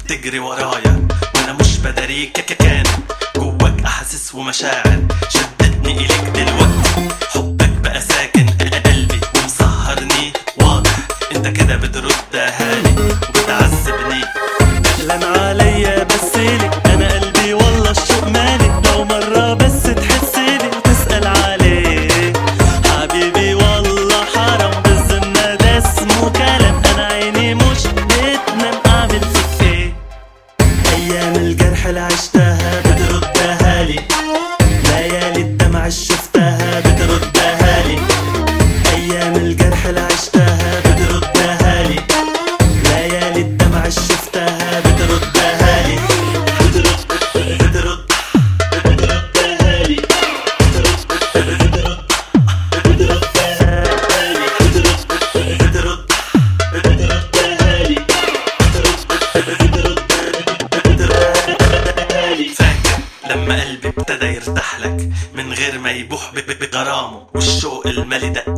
بتجري ورايا وانا مش بداريك كان جواك احاسيس ومشاعر شدتني اليك دلوقتي حبك بقى ساكن قلبي ومسهرني واضح انت كده بتردها لي وبتعذبني اهلا عليا بس لي انا قلبي والله الشوق مالي لو مرة بس تحسلي وتسأل عليه حبيبي والله حرام بالذمة ده اسمه كلام انا عيني مش بتنام اعمل فيك ايه ايام الجرح اللي عشتها بتردها لي ليالي الدمع اللي شفتها بتردها لي ايام الجرح اللي عشتها بتردها لي ليالي الدمع اللي شفتها بتردها لي بترد بترد بتردها لي فاكر لما قلبي ابتدى يرتاح لك من غير ما يبوح ب- ب- بغرامه والشوق المالي دق